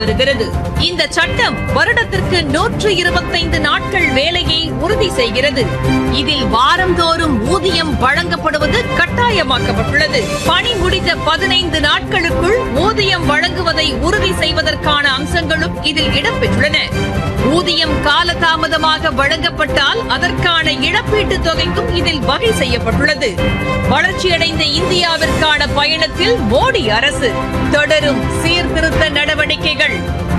வருகிறது இந்த சட்டம் வருடத்திற்கு நூற்று இருபத்தைந்து நாட்கள் வேலையை உறுதி செய்கிறது இதில் வாரந்தோறும் ஊதியம் வழங்கப்படுவது கட்டாயமாக்கப்பட்டுள்ளது பணி முடிந்த பதினைந்து நாட்களுக்குள் ஊதியம் வழங்குவதை உறுதி செய்வதற்கான அம்சங்களும் இதில் இடம்பெற்றுள்ளன ஊதியம் காலதாமதமாக வழங்கப்பட்டால் அதற்கான இழப்பீட்டுத் தொகைக்கும் இதில் வகை செய்யப்பட்டுள்ளது வளர்ச்சியடைந்த இந்தியாவிற்கான பயணத்தில் மோடி அரசு தொடரும் சீர்திருத்த நடவடிக்கைகள்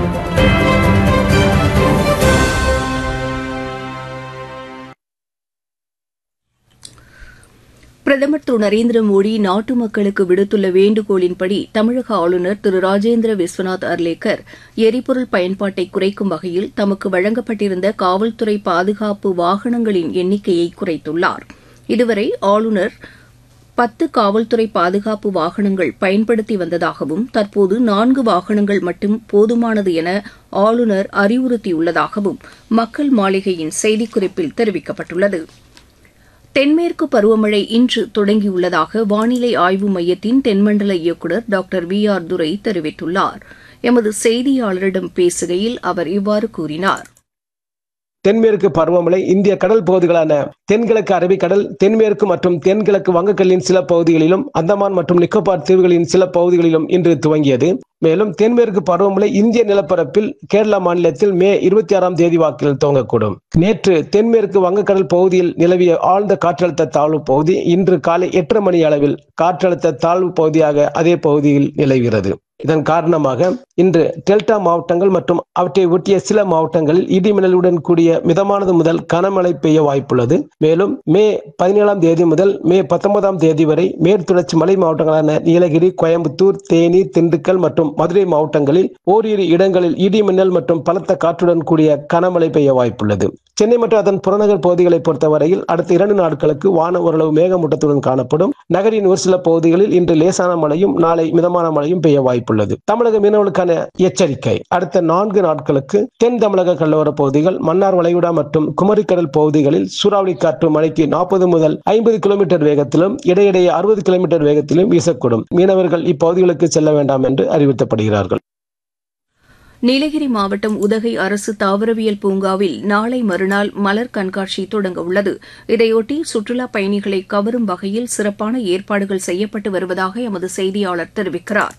பிரதமர் திரு நரேந்திர மோடி நாட்டு மக்களுக்கு விடுத்துள்ள வேண்டுகோளின்படி தமிழக ஆளுநர் திரு ராஜேந்திர விஸ்வநாத் அர்லேக்கர் எரிபொருள் பயன்பாட்டை குறைக்கும் வகையில் தமக்கு வழங்கப்பட்டிருந்த காவல்துறை பாதுகாப்பு வாகனங்களின் எண்ணிக்கையை குறைத்துள்ளார் இதுவரை ஆளுநர் பத்து காவல்துறை பாதுகாப்பு வாகனங்கள் பயன்படுத்தி வந்ததாகவும் தற்போது நான்கு வாகனங்கள் மட்டும் போதுமானது என ஆளுநர் அறிவுறுத்தியுள்ளதாகவும் மக்கள் மாளிகையின் செய்திக்குறிப்பில் தெரிவிக்கப்பட்டுள்ளது தென்மேற்கு பருவமழை இன்று தொடங்கியுள்ளதாக வானிலை ஆய்வு மையத்தின் தென்மண்டல இயக்குநர் டாக்டர் வி ஆர் துரை தெரிவித்துள்ளார் எமது செய்தியாளரிடம் பேசுகையில் அவர் இவ்வாறு கூறினார் தென்மேற்கு பருவமழை இந்திய கடல் பகுதிகளான தென்கிழக்கு அரபிக்கடல் தென்மேற்கு மற்றும் தென்கிழக்கு வங்கக்கடலின் சில பகுதிகளிலும் அந்தமான் மற்றும் நிக்கோபார் தீவுகளின் சில பகுதிகளிலும் இன்று துவங்கியது மேலும் தென்மேற்கு பருவமழை இந்திய நிலப்பரப்பில் கேரளா மாநிலத்தில் மே இருபத்தி ஆறாம் தேதி வாக்கில் துவங்கக்கூடும் நேற்று தென்மேற்கு வங்கக்கடல் பகுதியில் நிலவிய ஆழ்ந்த காற்றழுத்த தாழ்வு பகுதி இன்று காலை எட்டரை மணி அளவில் காற்றழுத்த தாழ்வு பகுதியாக அதே பகுதியில் நிலவுகிறது இதன் காரணமாக இன்று டெல்டா மாவட்டங்கள் மற்றும் அவற்றை ஒட்டிய சில மாவட்டங்களில் இடிமின்னலுடன் கூடிய மிதமானது முதல் கனமழை பெய்ய வாய்ப்புள்ளது மேலும் மே பதினேழாம் தேதி முதல் மே பத்தொன்பதாம் தேதி வரை மேற்குதொடர்ச்சி மலை மாவட்டங்களான நீலகிரி கோயம்புத்தூர் தேனி திண்டுக்கல் மற்றும் மதுரை மாவட்டங்களில் ஓரிரு இடங்களில் இடிமின்னல் மற்றும் பலத்த காற்றுடன் கூடிய கனமழை பெய்ய வாய்ப்புள்ளது சென்னை மற்றும் அதன் புறநகர் பகுதிகளை பொறுத்தவரையில் அடுத்த இரண்டு நாட்களுக்கு வானம் ஓரளவு மேகமூட்டத்துடன் காணப்படும் நகரின் ஒரு சில பகுதிகளில் இன்று லேசான மழையும் நாளை மிதமான மழையும் பெய்ய வாய்ப்புள்ளது தமிழக மீனவர்களுக்கான எச்சரிக்கை அடுத்த நான்கு நாட்களுக்கு தென் தமிழக கடலோர பகுதிகள் மன்னார் வளைகுடா மற்றும் குமரிக்கடல் பகுதிகளில் சூறாவளி காற்று மணிக்கு நாற்பது முதல் ஐம்பது கிலோமீட்டர் வேகத்திலும் இடையிடையே அறுபது கிலோமீட்டர் வேகத்திலும் வீசக்கூடும் மீனவர்கள் இப்பகுதிகளுக்கு செல்ல வேண்டாம் என்று அறிவுறுத்தப்படுகிறார்கள் நீலகிரி மாவட்டம் உதகை அரசு தாவரவியல் பூங்காவில் நாளை மறுநாள் மலர் கண்காட்சி தொடங்க உள்ளது இதையொட்டி சுற்றுலாப் பயணிகளை கவரும் வகையில் சிறப்பான ஏற்பாடுகள் செய்யப்பட்டு வருவதாக எமது செய்தியாளர் தெரிவிக்கிறார்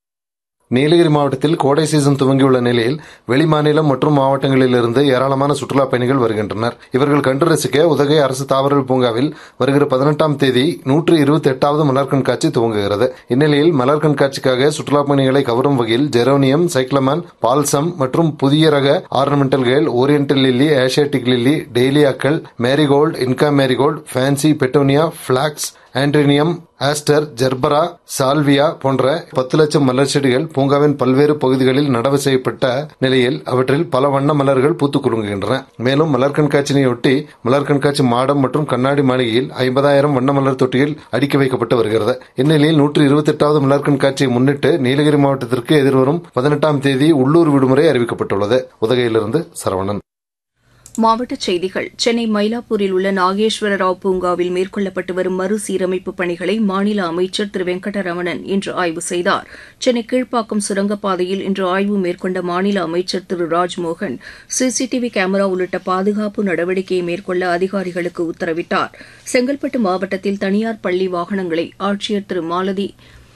நீலகிரி மாவட்டத்தில் கோடை சீசன் துவங்கியுள்ள நிலையில் வெளிமாநிலம் மற்றும் மாவட்டங்களிலிருந்து ஏராளமான சுற்றுலா பயணிகள் வருகின்றனர் இவர்கள் கண்டு ரசிக்க உதகை அரசு தாவரல் பூங்காவில் வருகிற பதினெட்டாம் தேதி நூற்று இருபத்தி எட்டாவது மலர் கண்காட்சி துவங்குகிறது இந்நிலையில் மலர் கண்காட்சிக்காக சுற்றுலா பயணிகளை கவரும் வகையில் ஜெரோனியம் சைக்ளமன் பால்சம் மற்றும் புதிய ரக ஆர்னமெண்டல்கள் ஓரியன்டல் லில்லி ஏஷியாட்டிக் லில்லி டெய்லியாக்கள் marigold Inca marigold fancy petunia phlox anthurium aster gerbera salvia போன்ற பத்து லட்சம் மலர் செடிகள் பூங்காவின் பல்வேறு பகுதிகளில் நடவு செய்யப்பட்ட நிலையில் அவற்றில் பல வண்ண மலர்கள் பூத்துக் குலுங்குகின்றன மேலும் மலர் கண்காட்சியினையொட்டி மலர் கண்காட்சி மாடம் மற்றும் கண்ணாடி மாளிகையில் ஐம்பதாயிரம் வண்ண மலர் தொட்டிகள் அடுக்கி வைக்கப்பட்டு வருகிறது இந்நிலையில் நூற்று இருபத்தி எட்டாவது மலர் கண்காட்சியை முன்னிட்டு நீலகிரி மாவட்டத்திற்கு எதிர்வரும் பதினெட்டாம் தேதி உள்ளூர் விடுமுறை அறிவிக்கப்பட்டுள்ளது உதகையிலிருந்து சரவணன் மாவட்டச் செய்திகள் சென்னை மயிலாப்பூரில் உள்ள நாகேஸ்வர ராவ் பூங்காவில் மேற்கொள்ளப்பட்டு வரும் மறுசீரமைப்பு பணிகளை மாநில அமைச்சர் திரு வெங்கடரமணன் இன்று ஆய்வு செய்தார் சென்னை கீழ்ப்பாக்கம் சுரங்கப்பாதையில் இன்று ஆய்வு மேற்கொண்ட மாநில அமைச்சர் திரு ராஜ்மோகன் சிசிடிவி கேமரா உள்ளிட்ட பாதுகாப்பு நடவடிக்கையை மேற்கொள்ள அதிகாரிகளுக்கு உத்தரவிட்டார் செங்கல்பட்டு மாவட்டத்தில் தனியார் பள்ளி வாகனங்களை ஆட்சியர் திரு மாலதி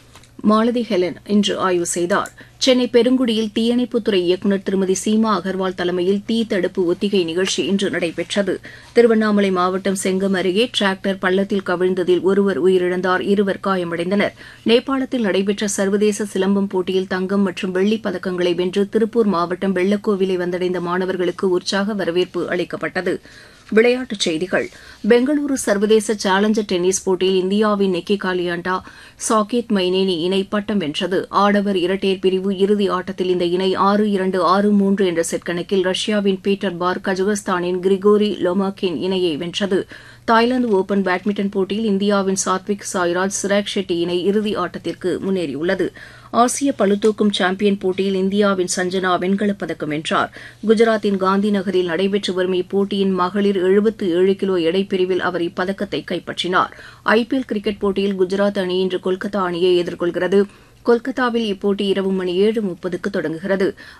மாலதி ஹெலன் இன்று ஆய்வு செய்தார் சென்னை பெருங்குடியில் தீயணைப்புத்துறை இயக்குநர் திருமதி சீமா அகர்வால் தலைமையில் தீ தடுப்பு ஒத்திகை நிகழ்ச்சி இன்று நடைபெற்றது திருவண்ணாமலை மாவட்டம் செங்கம் அருகே டிராக்டர் பள்ளத்தில் கவிழ்ந்ததில் ஒருவர் உயிரிழந்தார் இருவர் காயமடைந்தனர் நேபாளத்தில் நடைபெற்ற சர்வதேச சிலம்பம் போட்டியில் தங்கம் மற்றும் வெள்ளிப் பதக்கங்களை வென்று திருப்பூர் மாவட்டம் வெள்ளக்கோவிலை வந்தடைந்த மாணவர்களுக்கு உற்சாக வரவேற்பு அளிக்கப்பட்டது விளையாட்டுச் செய்திகள் பெங்களூரு சர்வதேச சேலஞ்சர் டென்னிஸ் போட்டியில் இந்தியாவின் நெக்கி காலியாண்டா சாகேத் மைனேனி இணை பட்டம் வென்றது ஆடவர் இரட்டையர் பிரிவு இறுதி ஆட்டத்தில் இந்த இணை ஆறு இரண்டு ஆறு மூன்று என்ற செட் கணக்கில் ரஷ்யாவின் பீட்டர் பார் கஜகஸ்தானின் கிரிகோரி லொமாக்கின் இணையை வென்றது தாய்லாந்து ஓபன் பேட்மிண்டன் போட்டியில் இந்தியாவின் சாத்விக் சாய்ராஜ் சிராக் ஷெட்டி இணை இறுதி ஆட்டத்திற்கு முன்னேறியுள்ளது ஆசிய பளுதூக்கும் சாம்பியன் போட்டியில் இந்தியாவின் சஞ்சனா வெண்கலப் பதக்கம் வென்றார் குஜராத்தின் காந்தி நகரில் நடைபெற்று வரும் இப்போட்டியின் மகளிர் எழுபத்து ஏழு கிலோ எடைப்பிரிவில் அவர் இப்பதக்கத்தை கைப்பற்றினார் ஐபிஎல் கிரிக்கெட் போட்டியில் குஜராத் அணி இன்று கொல்கத்தா அணியை எதிர்கொள்கிறது கொல்கத்தாவில் இப்போட்டி இரவு மணி ஏழு முப்பதுக்கு தொடங்குகிறது